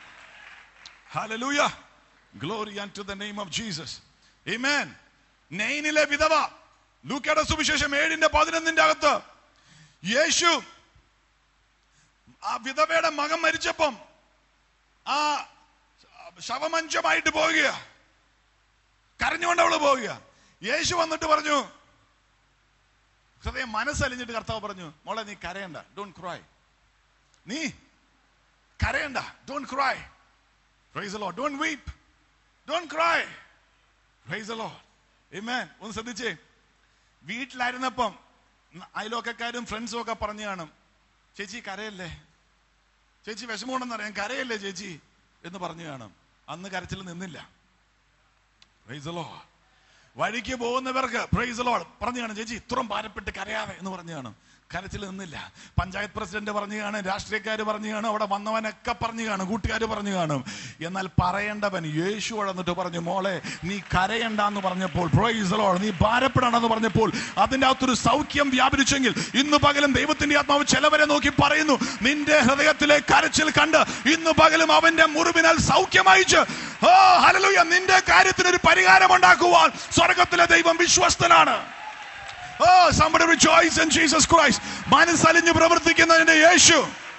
[SPEAKER 1] hallelujah glory to the name of Jesus Amen. നെയ്നിലെ വിധവ ലൂക്കയുടെ സുവിശേഷം ഏഴിന്റെ പതിനൊന്നിന്റെ അകത്ത് യേശു ആ വിധവയുടെ മകൻ മരിച്ചപ്പം ആ ശവമഞ്ചമായിട്ട് പോവുക കരഞ്ഞുകൊണ്ട് അവള് പോവുക യേശു വന്നിട്ട് പറഞ്ഞു ഹൃദയം മനസ്സലിഞ്ഞിട്ട് കർത്താവ് പറഞ്ഞു മോളെ നീ കരയണ്ട ഡോണ്ട് ക്രൈ നീ കരയണ്ട don't cry praise the Lord. Don't weep. Don't cry. Praise the Lord. Amen. ഒന്ന് ശ്രദ്ധിച്ചേ വീട്ടിലായിരുന്നപ്പം അയലോക്കക്കാരും ഫ്രണ്ട്സും ഒക്കെ പറഞ്ഞു കാണും ചേച്ചി കരയല്ലേ ചേച്ചി വിഷമമുണ്ടെന്നറിയാം കരയല്ലേ ചേച്ചി എന്ന് പറഞ്ഞു കാണും അന്ന് കരച്ചിൽ നിന്നില്ല Praise the Lord. വഴിക്ക് പോകുന്നവർക്ക് പ്രൈസ് ലോഡ് പറഞ്ഞു കാണും ചേച്ചി ഇത്രയും ഭാരപ്പെട്ട് കരയാതെ എന്ന് പറഞ്ഞു കാണും കരച്ചിൽ നിന്നില്ല പഞ്ചായത്ത് പ്രസിഡന്റ് പറഞ്ഞു കാണും രാഷ്ട്രീയക്കാർ പറഞ്ഞു കാണും അവിടെ വന്നവനൊക്കെ പറഞ്ഞു കാണും കൂട്ടുകാർ പറഞ്ഞു കാണും എന്നാൽ പറയേണ്ടവൻ യേശു വന്നിട്ട് പറഞ്ഞു മോളെ നീ കരയണ്ട എന്ന് പറഞ്ഞപ്പോൾ പ്രൈസ് ലോഡ് നീ ഭാരപ്പെടണമെന്ന് പറഞ്ഞപ്പോൾ അതിൻ്റെ അകത്തൊരു സൗഖ്യം വ്യാപരിച്ചെങ്കിൽ ഇന്ന് പകലും ദൈവത്തിന്റെ ആത്മാവ് ചിലവരെ നോക്കി പറയുന്നു നിന്റെ ഹൃദയത്തിലെ കരച്ചിൽ കണ്ട് ഇന്ന് പകലും അവന്റെ മുറിവിനാൽ സൗഖ്യം അയച്ച് ഓ ഹല്ലേലൂയ നിന്റെ കാര്യത്തിന് ഒരു പരിഹാരം ഉണ്ടാക്കുവാൻ സ്വർഗത്തിലെ ദൈവം വിശ്വസ്തനാണ് ഓ somebody rejoice in Jesus Christ മനസ്സലിഞ്ഞ് പ്രവർത്തിക്കുന്നതിന്റെ Yeshu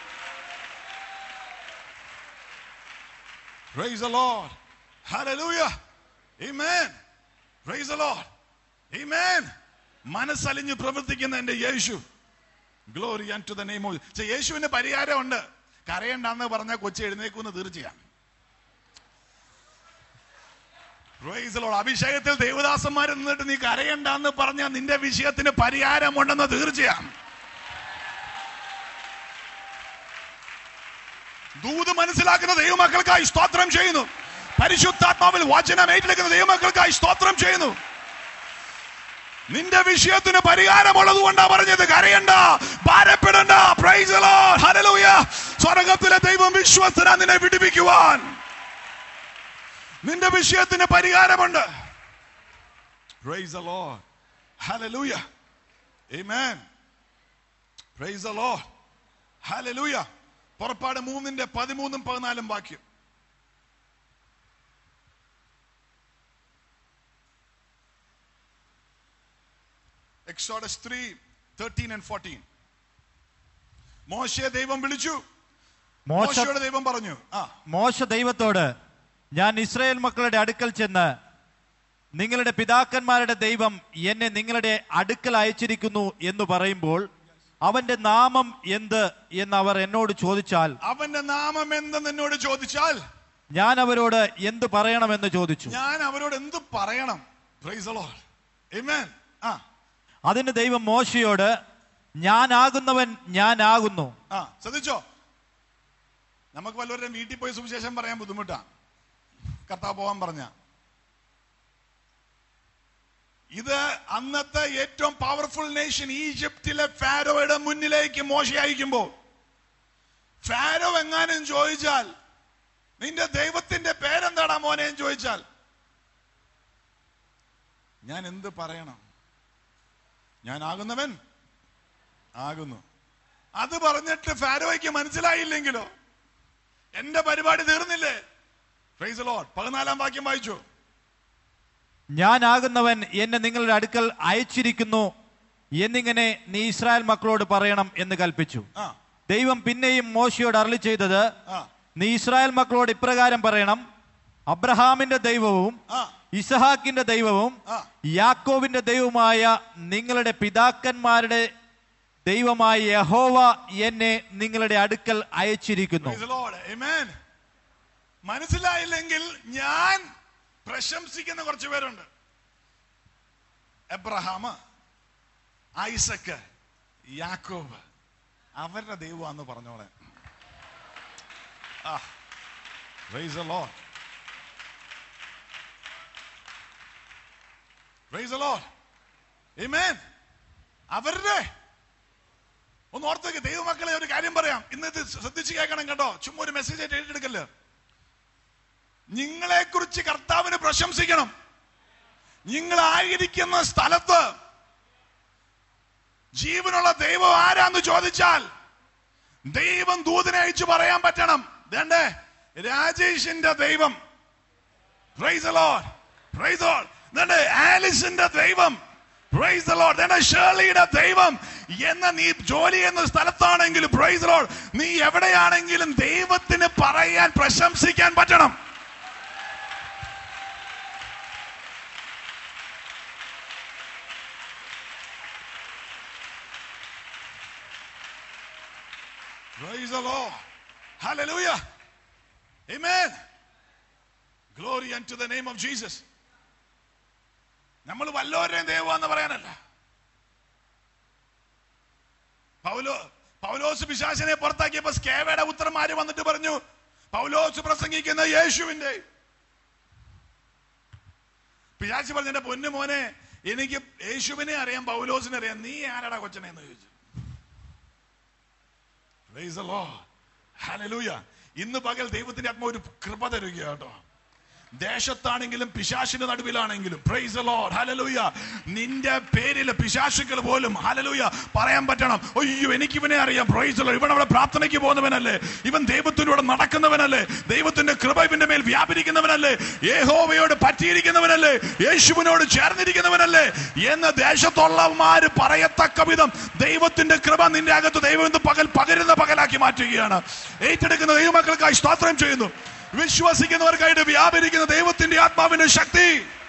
[SPEAKER 1] Praise the Lord. Hallelujah. Amen. Praise the Lord. Amen. മനസ്സലിഞ്ഞ് പ്രവർത്തിക്കുന്ന എന്റെ Yesu glory to the name of യേശുവിന് പരിഹാരമുണ്ട് കരയണ്ടെന്ന് പറഞ്ഞ കൊച്ചി എഴുന്നേക്കുമെന്ന് തീർച്ചയാണ് Praise the Lord. അഭിഷേകത്തിൽ ദേവദാസന്മാർ നിന്നിട്ട് നീ കരയണ്ടെന്ന് പറഞ്ഞ നിന്റെ വിഷയത്തിന് പരിഹാരമുണ്ടെന്ന് തീർച്ചയാണ് ദൂത് മനസ്സിലാക്കുന്ന ദൈവമക്കൾക്കായി സ്തോത്രം ചെയ്യുന്നു പരിശുദ്ധാത്മാവിൽ വചനം ഏറ്റെടുക്കുന്ന ദൈവമക്കൾക്കായി സ്തോത്രം ചെയ്യുന്നു നിന്റെ വിഷയത്തിന് പരിഹാരമുള്ളത് കൊണ്ടാ പറഞ്ഞത് കരയണ്ട ഭാരപ്പെടണ്ട പ്രൈസ് the Lord. Hallelujah. സ്വർഗത്തിലെ ദൈവം വിശ്വസ്തന നിന്നെ വിടിപ്പിക്കുവാൻ നിന്റെ വിഷയത്തിന് പരിഹാരമുണ്ട് Praise the Lord. Hallelujah. Amen. Praise the Lord. Hallelujah. പുറപ്പാട് മൂന്നിന്റെ പതിമൂന്നും പതിനാലും വാക്യം Exodus 3, 13 and 14. മോശയെ ദൈവം വിളിച്ചു
[SPEAKER 2] മോശ
[SPEAKER 1] മോശയോട് ദൈവം പറഞ്ഞു ആ
[SPEAKER 2] മോശ ദൈവത്തോട് ഞാൻ ഇസ്രായേൽ മക്കളുടെ അടുക്കൽ ചെന്ന് നിങ്ങളുടെ പിതാക്കന്മാരുടെ ദൈവം എന്നെ നിങ്ങളുടെ അടുക്കൽ അയച്ചിരിക്കുന്നു എന്ന് പറയുമ്പോൾ അവന്റെ നാമം എന്ത് എന്ന് അവർ എന്നോട് ചോദിച്ചാൽ
[SPEAKER 1] അവന്റെ നാമം എന്തെന്ന് എന്നോട് ചോദിച്ചാൽ
[SPEAKER 2] ഞാൻ അവരോട് എന്ത് പറയണമെന്ന് ചോദിച്ചു
[SPEAKER 1] ഞാൻ അവരോട് എന്ത് പറയണം പ്രൈസ് the Lord. Amen. ആ
[SPEAKER 2] അതിന് ദൈവം മോശയോട് ഞാനാകുന്നവൻ ഞാനാകുന്നു
[SPEAKER 1] ആ ശ്രദ്ധിച്ചോ നമുക്ക് വല്ലവരുടെയും വീട്ടിൽ പോയി സുവിശേഷം പറയാൻ ബുദ്ധിമുട്ടാ കർത്താവ് പോവാൻ പറഞ്ഞ ഇത് അന്നത്തെ ഏറ്റവും പവർഫുൾ നേഷൻ ഈജിപ്തിലെ ഫാരോയുടെ മുന്നിലേക്ക് മോശ അയക്കുമ്പോ ഫാരോ എങ്ങാനും ചോദിച്ചാൽ നിന്റെ ദൈവത്തിന്റെ പേരെന്താടാ മോനെ എന്ന് ചോദിച്ചാൽ ഞാൻ എന്ത് പറയണം ഞാൻ ആകുന്നവൻ ആകുന്നു അത് പറഞ്ഞിട്ട് ഫാരോയ്ക്ക് മനസ്സിലായില്ലെങ്കിലോ എന്റെ പരിപാടി തീർന്നില്ലേ പ്രൈസ് ലോഡ് പതിനാലാം വാക്യം വായിച്ചു
[SPEAKER 2] ഞാനാകുന്നവൻ എന്നെ നിങ്ങളുടെ അടുക്കൽ അയച്ചിരിക്കുന്നു എന്നിങ്ങനെ നീ ഇസ്രായേൽ മക്കളോട് പറയണം എന്ന് കൽപ്പിച്ചു
[SPEAKER 1] ആ
[SPEAKER 2] ദൈവം പിന്നെയും മോശയോട് അരളി ചെയ്തത്
[SPEAKER 1] ആ
[SPEAKER 2] നീ ഇസ്രായേൽ മക്കളോട് ഇപ്രകാരം പറയണം അബ്രഹാമിന്റെ ദൈവവും
[SPEAKER 1] ആ
[SPEAKER 2] ഇസഹാക്കിന്റെ ദൈവവും
[SPEAKER 1] ആ.
[SPEAKER 2] യാക്കോവിന്റെ ദൈവവുമായ നിങ്ങളുടെ പിതാക്കന്മാരുടെ ദൈവമായ യഹോവ എന്നെ നിങ്ങളുടെ അടുക്കൽ അയച്ചിരിക്കുന്നു
[SPEAKER 1] Praise the Lord. Amen. മനസ്സിലായില്ലെങ്കിൽ ഞാൻ പ്രശംസിക്കുന്ന കുറച്ച് പേരുണ്ട് എബ്രഹാം ഐസക്ക് യാക്കോബ് അവരുടെ ദൈവമാന്ന് പറഞ്ഞോളെ ആ Praise the Lord. Praise the Lord. Amen. അവരുടെ ഒന്ന് ഓർത്തേക്ക് ദൈവമക്കളെ ഒരു കാര്യം പറയാം ഇന്ന് ഇത് ശ്രദ്ധിച്ച് കേൾക്കണം കേട്ടോ ചുമ്മാ ഒരു മെസ്സേജ് ആയിട്ട് ഏറ്റെടുക്കല്ലേ നിങ്ങളെ കുറിച്ച് കർത്താവിന് പ്രശംസിക്കണം നിങ്ങളായിരിക്കുന്ന സ്ഥലത്ത് ജീവനുള്ള ദൈവം ആരാന്ന് ചോദിച്ചാൽ ദൈവം ദൂതനെ അയച്ചു പറയാൻ പറ്റണം വേണ്ടേ രാജേഷിന്റെ ദൈവം Praise the Lord. Praise the Lord. then ആലിസിന്റെ ദൈവം പ്രൈസ് the Lord. then ഷേർലിയുടെ ദൈവം എന്ന നീ ജോലി ചെയ്യുന്ന സ്ഥലത്താണെങ്കിലും പ്രൈസ് the Lord. നീ എവിടെയാണെങ്കിലും ദൈവത്തിന് പറയാൻ പ്രശംസിക്കാൻ പറ്റണം Praise the Lord. Hallelujah. Amen. Glory unto the name of Jesus. നമ്മൾ വല്ലവരുടെയും ദൈവം എന്ന് പറയാനല്ല പൗലോ പൗലോസ് പിശാചിനെ പുറത്താക്കിയപ്പോ സ്കേവയുടെ ഉത്തരമാര് വന്നിട്ട് പറഞ്ഞു പൗലോസ് പ്രസംഗിക്കുന്ന യേശുവിന്റെ പിശാചി പറഞ്ഞു എന്റെ പൊന്നു മോനെ എനിക്ക് യേശുവിനെ അറിയാം പൗലോസിനെ അറിയാം നീ ആരാടാ കൊച്ചനെ എന്ന് ചോദിച്ചു Praise the Lord. Hallelujah. ഇന്ന് പകൽ ദൈവത്തിന്റെ ആത്മ ഒരു കൃപ തരുക കേട്ടോ ദേശത്താണെങ്കിലും പിശാശിന്റെ നടുവിലാണെങ്കിലും പ്രൈസ് ലോഡ് ഹലലൂയ നിന്റെ പേരിൽ പിശാശുക്കൾ പോലും ഹലലൂയ പറയാൻ പറ്റണം അയ്യോ എനിക്ക് ഇവനെ അറിയാം പ്രൈസ് ലോ ഇവൻ അവിടെ പ്രാർത്ഥനയ്ക്ക് പോകുന്നവനല്ലേ ഇവൻ ദൈവത്തിലൂടെ നടക്കുന്നവനല്ലേ ദൈവത്തിന്റെ കൃപ ഇവന്റെ മേൽ വ്യാപരിക്കുന്നവനല്ലേ യേഹോവയോട് പറ്റിയിരിക്കുന്നവനല്ലേ യേശുവിനോട് ചേർന്നിരിക്കുന്നവനല്ലേ എന്ന് ദേശത്തുള്ളവന്മാര് പറയത്തക്ക വിധം ദൈവത്തിന്റെ കൃപ നിന്റെ അകത്ത് ദൈവം ഇന്ന് പകൽ പകരുന്ന പകലാക്കി മാറ്റുകയാണ് ഏറ്റെടുക്കുന്ന ദൈവമക്കൾക്കായി സ്തോത്രം ചെയ്യുന്നു വിശ്വസിക്കുന്നവർക്കായിട്ട് വ്യാപരിക്കുന്ന ദൈവത്തിന്റെ ആത്മാവിന്റെ ശക്തി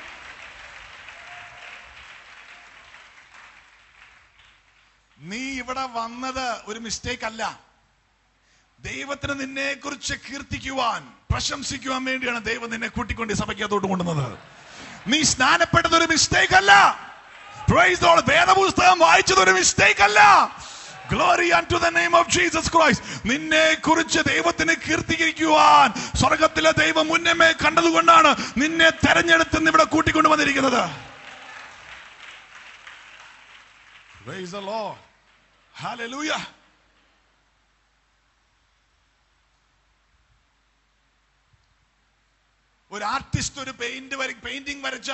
[SPEAKER 1] നീ ഇവിടെ വന്നത് ഒരു മിസ്റ്റേക്ക് അല്ല ദൈവത്തിന് നിന്നെ കുറിച്ച് കീർത്തിക്കുവാൻ പ്രശംസിക്കുവാൻ വേണ്ടിയാണ് ദൈവം നിന്നെ കൂട്ടിക്കൊണ്ട് ഈ സഭയ്ക്കകത്തോട്ട് കൊണ്ടുവന്നത് നീ സ്നാനപ്പെട്ടത് ഒരു മിസ്റ്റേക്ക് അല്ല Praise the Lord. വേദപുസ്തകം വായിച്ചത് ഒരു മിസ്റ്റേക്ക് അല്ല glory to the name of Jesus Christ നിന്നെ കുറിച്ച് ദൈവത്തിന് കീർത്തിക്കുവാൻ സ്വർഗത്തിലെ ദൈവം മുന്നമേ കണ്ടതുകൊണ്ടാണ് നിന്നെ തെരഞ്ഞെടുത്ത് ഇന്ന് ഇവിടെ കൂട്ടിക്കൊണ്ടു വന്നിരിക്കുന്നത് Praise the Lord. Hallelujah. ഒരു ആർട്ടിസ്റ്റ് ഒരു പെയിന്റ് വര പെയിന്റിംഗ് വരച്ച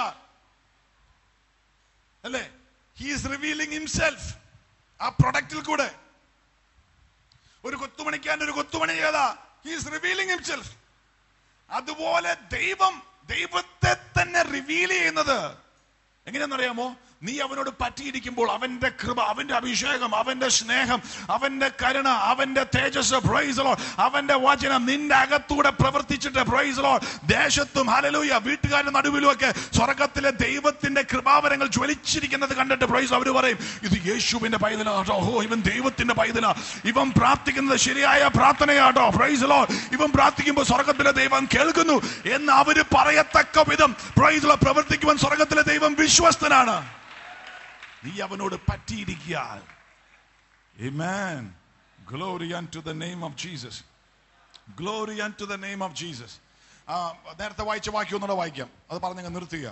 [SPEAKER 1] അല്ലേ ഹീസ് റിവീലിംഗ് ഹിംസെൽഫ് ആ പ്രൊഡക്റ്റിൽ കൂടെ ഒരു കൊത്തുമണിക്കാൻ ഒരു കൊത്തുമണി ചെയ്താ ഹീസ് റിവീലിംഗ് ഹിംസെൽഫ് അതുപോലെ ദൈവം ദൈവത്തെ തന്നെ റിവീൽ ചെയ്യുന്നത് എങ്ങനെയാണെന്നറിയാമോ നീ അവനോട് പറ്റിയിരിക്കുമ്പോൾ അവന്റെ കൃപ അവന്റെ അഭിഷേകം അവന്റെ സ്നേഹം അവന്റെ കരുണ അവന്റെ തേജസ് പ്രൈസലോ അവന്റെ വചനം നിന്റെ അകത്തൂടെ പ്രവർത്തിച്ചിട്ട് പ്രൈസലോ ദേശത്തും ഹലലൂയ വീട്ടുകാരുടെ നടുവിലും ഒക്കെ സ്വർഗത്തിലെ ദൈവത്തിന്റെ കൃപാവരങ്ങൾ ജ്വലിച്ചിരിക്കുന്നത് കണ്ടിട്ട് പ്രൈസ് അവർ പറയും ഇത് യേശുവിന്റെ പൈതലാട്ടോ ഓ ഇവൻ ദൈവത്തിന്റെ പൈതലാ ഇവൻ പ്രാർത്ഥിക്കുന്നത് ശരിയായ പ്രാർത്ഥനയാട്ടോ പ്രൈസലോ ഇവൻ പ്രാർത്ഥിക്കുമ്പോൾ സ്വർഗത്തിലെ ദൈവം കേൾക്കുന്നു എന്ന് അവര് പറയത്തക്ക വിധം പ്രൈസലോ പ്രവർത്തിക്കുവാൻ സ്വർഗത്തിലെ ദൈവം വിശ്വസ്തനാണ് നീ അവനോട് പറ്റിയിരിക്കാൻ Amen. Glory unto the name of Jesus. Glory unto the name of Jesus. ആ, നേരത്തെ വായിച്ച വാക്യം ഒന്നുകൂടെ വായിക്കാം അത് പറഞ്ഞങ്ങ് നിർത്തുക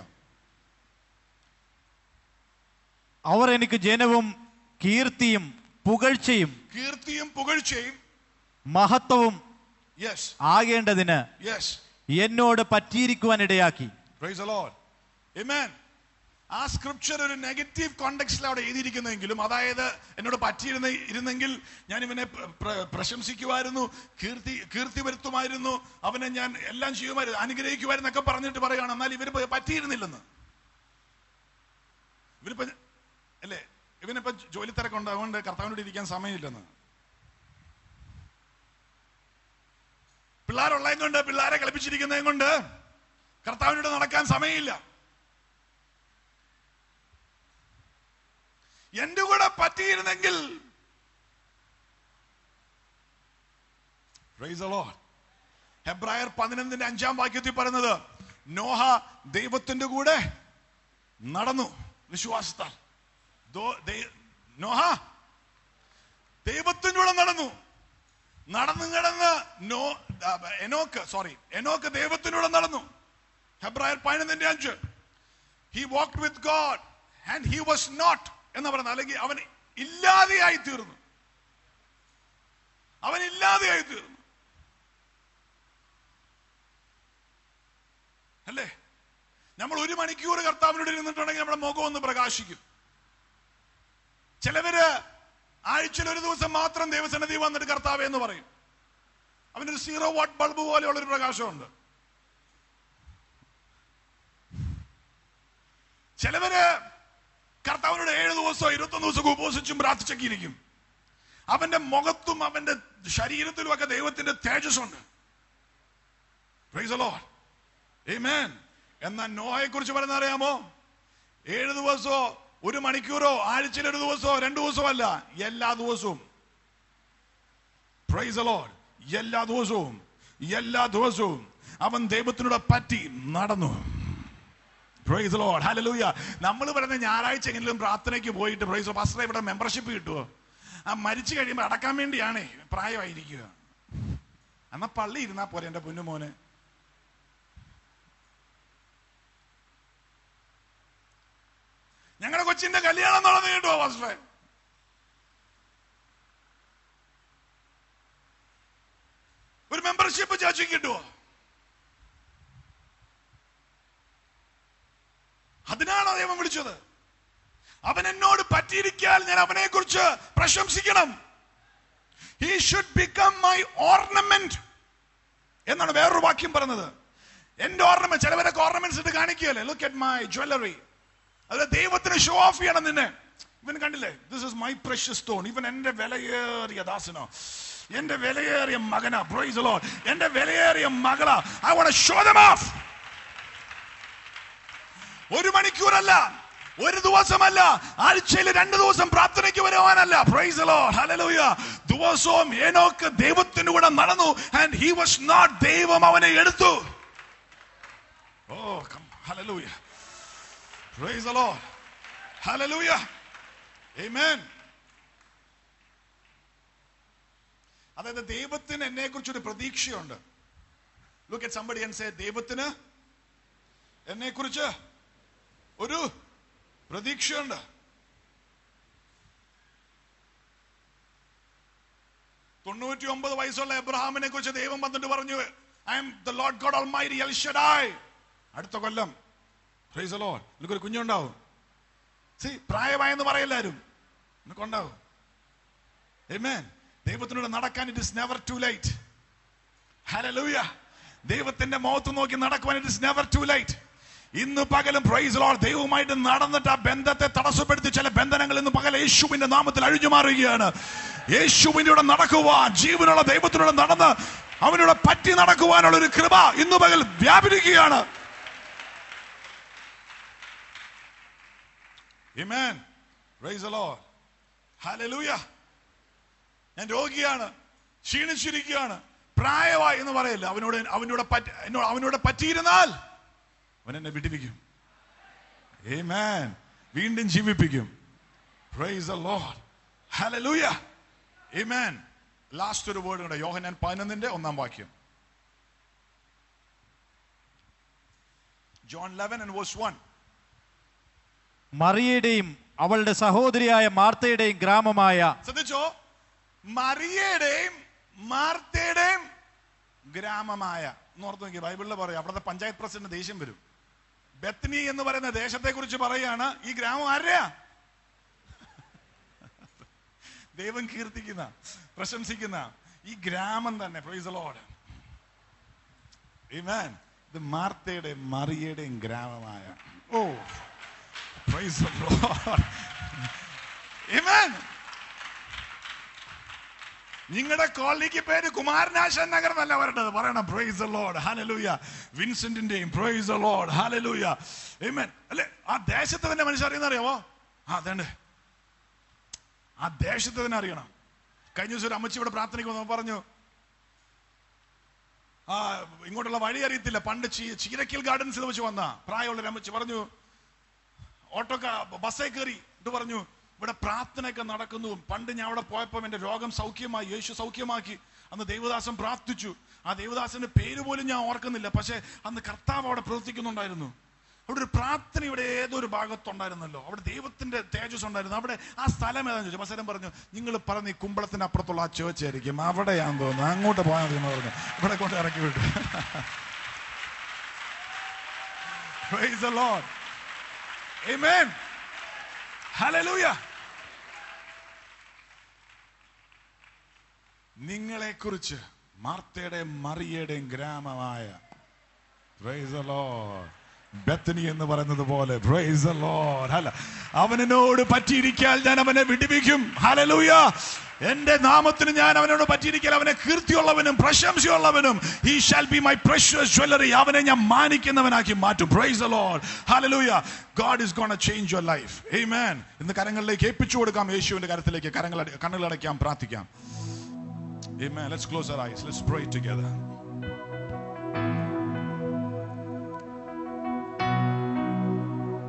[SPEAKER 2] അവർ എനിക്ക് ജനവും കീർത്തിയും പുകഴ്ചയും
[SPEAKER 1] കീർത്തിയും പുകഴ്ചയും
[SPEAKER 2] മഹത്വവും
[SPEAKER 1] യെസ്
[SPEAKER 2] ആകേണ്ടതിന്
[SPEAKER 1] യെസ്
[SPEAKER 2] എന്നോട് പറ്റിയിരിക്കുവാൻ ഇടയാക്കി
[SPEAKER 1] പ്രൈസ് the Lord. Amen. ആ സ്ക്രിപ്ചർ ഒരു നെഗറ്റീവ് കോണ്ടെക്സ്റ്റിൽ അവിടെ എഴുതിയിരിക്കുന്നെങ്കിലും അതായത് എന്നോട് പറ്റിയിരുന്ന ഇരുന്നെങ്കിൽ ഞാൻ ഇവനെ പ്ര- പ്ര- പ്രശംസിക്കുമായിരുന്നു കീർത്തി കീർത്തി വരുത്തുമായിരുന്നു അവനെ ഞാൻ എല്ലാം ചെയ്യുമായിരുന്നു അനുഗ്രഹിക്കുമായിരുന്നൊക്കെ പറഞ്ഞിട്ട് പറയുകയാണ് എന്നാൽ ഇവര് പ- പറ്റിയിരുന്നില്ലെന്ന് ഇവരിപ്പോ അല്ലേ ഇവനിപ്പോ ജോലി തിരക്കുണ്ട് അതുകൊണ്ട് കർത്താവിനോട് ഇരിക്കാൻ സമയമില്ലെന്ന് പിള്ളേരുള്ളതും കൊണ്ട് പിള്ളേരെ കളിപ്പിച്ചിരിക്കുന്നതും കൊണ്ട് കർത്താവിനോട് നടക്കാൻ സമയമില്ല എന്റെ കൂടെ പറ്റിയിരുന്നെങ്കിൽ Praise the Lord. ഹെബ്രായർ പതിനൊന്നിന്റെ അഞ്ചാം വാക്യത്തിൽ പറയുന്നത് നോഹ ദൈവത്തിന്റെ കൂടെ നടന്നു വിശ്വാസത്താൽ ദോ- ദൈ- നോഹ ദൈവത്തിന്റെ കൂടെ നടന്നു നടന്നു കിടന്ന് നോ ആ, എനോക്ക് സോറി എനോക്ക് ദൈവത്തിനൂടെ നടന്നു ഹെബ്രായർ പതിനൊന്നിന്റെ അഞ്ച് he walked with God and he was not എന്ന് പറയുന്നത് അല്ലെങ്കിൽ അവൻ ഇല്ലാതെയായി തീർന്നു അവൻ ഇല്ലാതെയായി തീർന്നു അല്ലേ നമ്മൾ ഒരു മണിക്കൂർ കർത്താവിനോട് ഇരുന്നിട്ടുണ്ടെങ്കിൽ നമ്മുടെ മുഖം ഒന്ന് പ്രകാശിക്കും ചിലവര് ആഴ്ചയിൽ ഒരു ദിവസം മാത്രം ദൈവസന്നിധി വന്നിട്ട് കർത്താവ് എന്ന് പറയും അവനൊരു സീറോ വാട്ട് ബൾബ് പോലെയുള്ള ഒരു പ്രകാശമുണ്ട് ചിലവര് കർത്താവിനോട് ഏഴ് ദിവസമോ ഇരുപത്തൊന്ന് ദിവസം ഉപവസിച്ചും പ്രാർത്ഥിച്ചൊക്കെ ഇരിക്കും അവന്റെ മുഖത്തും അവന്റെ ശരീരത്തിലും ഒക്കെ ദൈവത്തിന്റെ തേജസ് ഉണ്ട് Praise the Lord. Amen. എന്നാൽ നോഹയെ കുറിച്ച് പറയുന്ന അറിയാമോ ഏഴ് ദിവസമോ ഒരു മണിക്കൂറോ ആഴ്ചയിൽ ഒരു ദിവസമോ രണ്ടു ദിവസമോ അല്ല എല്ലാ ദിവസവും പ്രൈസ് ലോഡ് എല്ലാ ദിവസവും എല്ലാ ദിവസവും അവൻ ദൈവത്തിനോട് പറ്റി നടന്നു പ്രൈസ് ലോഡ് ഹല്ലേലൂയ നമ്മൾ പറയുന്ന ഞായറാഴ്ച എങ്ങനെയും പ്രാർത്ഥനയ്ക്ക് പോയിട്ട് പ്രൈസ് പാസ്റ്റർ ഇവിടെ മെമ്പർഷിപ്പ് കിട്ടുമോ ആ മരിച്ചു കഴിയുമ്പോൾ അടക്കാൻ വേണ്ടിയാണേ പ്രായമായിരിക്കുക എന്നാ പള്ളി ഇരുന്നാ പോരെ എന്റെ പൊന്നുമോന് ഞങ്ങളുടെ കൊച്ചിന്റെ കല്യാണം നടന്നു കേട്ടോ പാസ്റ്ററെ ഒരു മെമ്പർഷിപ്പ് ചാച്ചി കിട്ടുമോ അതിനാണോ ദൈവം വിളിച്ചത് അവൻ എന്നോട് പറ്റിയിരിക്കാൻ ഞാൻ അവനെ കുറിച്ച് പ്രശംസിക്കണം he should become my ornament എന്നാണ് വേറൊരു വാക്യം പറഞ്ഞത് എന്റെ ഓർണമെന്റ് ചിലവരൊക്കെ ഓർണമെന്റ്സ് ഇട്ട് കാണിക്കുകയല്ലേ ലുക്ക് അറ്റ് മൈ ജ്വല്ലറി അത് ദൈവത്തിന് ഷോ ഓഫ് ചെയ്യണം നിന്നെ ഇവൻ കണ്ടില്ലേ this is my precious stone ഇവൻ എന്റെ വിലയേറിയ ദാസനോ എന്റെ വിലയേറിയ മകനാ പ്രൈസ് ലോഡ് എന്റെ വിലയേറിയ മകളാ I want show them off ഒരു മണിക്കൂറല്ല ഒരു ദിവസമല്ല ആഴ്ചയിൽ രണ്ട് ദിവസം പ്രാർത്ഥനയ്ക്ക് വരുവാനല്ല പ്രൈസ് ലോഡ് ഹല്ലേലൂയ ദിവസവും ഏനോക്ക് ദൈവത്തിന്റെ കൂടെ നടന്നു ആൻഡ് ഹി വാസ് നോട്ട് ദൈവം അവനെ എടുത്തു oh hallelujah praise the Lord hallelujah amen അതായത് ദൈവത്തിന് എന്നെ കുറിച്ചൊരു പ്രതീക്ഷയുണ്ട് look at somebody and say ദൈവത്തിന് എന്നെ കുറിച്ച് ഒരു പ്രതീക്ഷയുണ്ട് തൊണ്ണൂറ്റി ഒമ്പത് വയസ്സുള്ള എബ്രഹാമിനെ കുറിച്ച് ദൈവം വന്നിട്ട് പറഞ്ഞു I am the Lord God Almighty El Shaddai അടുത്ത കൊല്ലം പ്രൈസ് ദി ലോർഡ് നിനക്കൊരു കുഞ്ഞുണ്ടാവും സി പ്രായമായെന്ന് പറയല്ലാരും നിനക്കുണ്ടാവും Amen. ദൈവത്തിനോട് നടക്കാൻ it is never too late hallelujah ദൈവത്തിന്റെ മുഖത്ത് നോക്കി നടക്കുവാൻ it is never too late ഇന്ന് പകലും പ്രൈസ് ലോർഡ് ദൈവവുമായിട്ട് നടന്നിട്ട് ആ ബന്ധത്തെ തടസ്സപ്പെടുത്തി ചില ബന്ധനങ്ങൾ ഇന്ന് പകൽ യേശുവിന്റെ നാമത്തിൽ അഴിഞ്ഞു മാറുകയാണ് യേശുവിന്റെ കൂടെ നടക്കുവാൻ ജീവനുള്ള ദൈവത്തിനോട് നടന്ന് അവനോട് പറ്റി നടക്കുവാനുള്ള ഒരു കൃപ ഇന്ന് പകൽ വ്യാപരിക്കുകയാണ് Amen. Praise the Lord. Hallelujah. ഞാൻ രോഗിയാണ് ക്ഷീണിച്ചിരിക്കുകയാണ് പ്രായമായി എന്ന് പറയില്ല അവനോട് അവനോട് പറ്റി എന്നോട് അവനോട് പറ്റിയിരുന്നാൽ അവൻ എന്നെ വിടിപ്പിക്കും Amen. വീണ്ടും ജീവിപ്പിക്കും praise the Lord. Hallelujah. Amen. Last ഒരു വേർഡ് കൂടെ യോഹനാൻ പതിനൊന്നിന്റെ ഒന്നാം വാക്യം John eleven and verse one
[SPEAKER 2] മറിയയുടെയും അവളുടെ സഹോദരിയായ മാർത്തയുടെയും ഗ്രാമമായ
[SPEAKER 1] ശ്രദ്ധിച്ചോ മറിയയുടെയും മാർത്തയുടെയും ഗ്രാമമായ എന്ന് ഓർത്ത് നോക്കി ബൈബിളിൽ പറയും അവിടുത്തെ പഞ്ചായത്ത് പ്രസിഡന്റ് ദേഷ്യം വരും ബത്നി എന്ന് പറയുന്ന ദേശത്തെ കുറിച്ച് പറയാണ് ഈ ഗ്രാമം ആരെയാ ദൈവം കീർത്തിക്കുന്ന പ്രശംസിക്കുന്ന ഈ ഗ്രാമം തന്നെ പ്രൈസ് ലോഡ് Amen. ഇത് മാർത്തയുടെയും മറിയയുടെയും ഗ്രാമമായ ഓ പ്രൈസ് ലോഡ് Amen. നിങ്ങളുടെ കോളനിക്ക് പേര് കുമാരനാശൻ നഗർ എന്നല്ല വരേണ്ടത് പറയണം പ്രൈസ് ദ ലോർഡ് ഹല്ലേലൂയ വിൻസെന്റിന്റെയും praise the Lord hallelujah amen അല്ലേ ആ ദേശത്ത് തന്നെ മനുഷ്യർ അറിയുന്ന അറിയാമോ ആ അതേണ്ട ആ ദേശത്ത് തന്നെ അറിയണം കഴിഞ്ഞ ദിവസം ഒരു അമ്മച്ചി ഇവിടെ പ്രാർത്ഥനയ്ക്ക് വന്നു പറഞ്ഞു ആ ഇങ്ങോട്ടുള്ള വഴി അറിയത്തില്ല പണ്ട് ചീ- ചീരക്കൽ ഗാർഡൻസിൽ വെച്ച് വന്ന പ്രായമുള്ള ഒരു അമ്മച്ചി പറഞ്ഞു ഓട്ടോ ബസ്സേ കയറി എന്നിട്ട് പറഞ്ഞു ഇവിടെ പ്രാർത്ഥനയൊക്കെ നടക്കുന്നു പണ്ട് ഞാൻ അവിടെ പോയപ്പോൾ എന്റെ രോഗം സൗഖ്യമായി യേശു സൗഖ്യമാക്കി അന്ന് ദൈവദാസൻ പ്രാർത്ഥിച്ചു ആ ദൈവദാസന്റെ പേര് പോലും ഞാൻ ഓർക്കുന്നില്ല പക്ഷെ അന്ന് കർത്താവ് അവിടെ പ്രവർത്തിക്കുന്നുണ്ടായിരുന്നു അവിടെ ഒരു പ്രാർത്ഥനയുടെ ഏതൊരു ഭാഗത്തുണ്ടായിരുന്നല്ലോ അവിടെ ദൈവത്തിന്റെ തേജസ് ഉണ്ടായിരുന്നു അവിടെ ആ സ്ഥലം ഏതാണെന്ന് ചോദിച്ചു മത്സരം പറഞ്ഞു നിങ്ങൾ പറഞ്ഞ ഈ കുമ്പളത്തിന് അപ്പുറത്തുള്ള ആ ചേർച്ച് ആയിരിക്കും അവിടെയാന്ന് തോന്നുന്നു അങ്ങോട്ട് പോയാൽ മതി എന്ന് പറഞ്ഞു ഇവിടെ കൊണ്ട് ഇറക്കി വിട്ടു Praise the Lord. Amen. Hallelujah. നിങ്ങളെക്കുറിച്ച് മാർത്തയുടെയും മറിയയുടെയും ഗ്രാമമായ Praise the Lord. ബെത്തനി എന്ന് പറയുന്നത് പോലെ Praise the Lord. ഹല അവനോട് പറ്റിയിരിക്കാൻ ഞാൻ അവനെ വിടിവിക്കും ഹലലൂയ എന്റെ നാമത്തിന് ഞാൻ അവനോട് പറ്റിയിരിക്കാൻ അവനെ കീർത്തിയുള്ളവനും പ്രശംസയുള്ളവനും he shall be my precious jewellery അവനെ ഞാൻ മാനിക്കുന്നവനാക്കി മാറ്റും praise the Lord. Hallelujah. God is going to change your life. Amen. ഇന്ന് കരങ്ങളിലേക്ക് ഏൽപ്പിച്ചു കൊടുക്കാം യേശുവിന്റെ കരത്തിലേക്ക് കരങ്ങൾ കണ്ണുകളടയ്ക്കാം പ്രാർത്ഥിക്കാം Amen. Let's close our eyes. Let's pray together.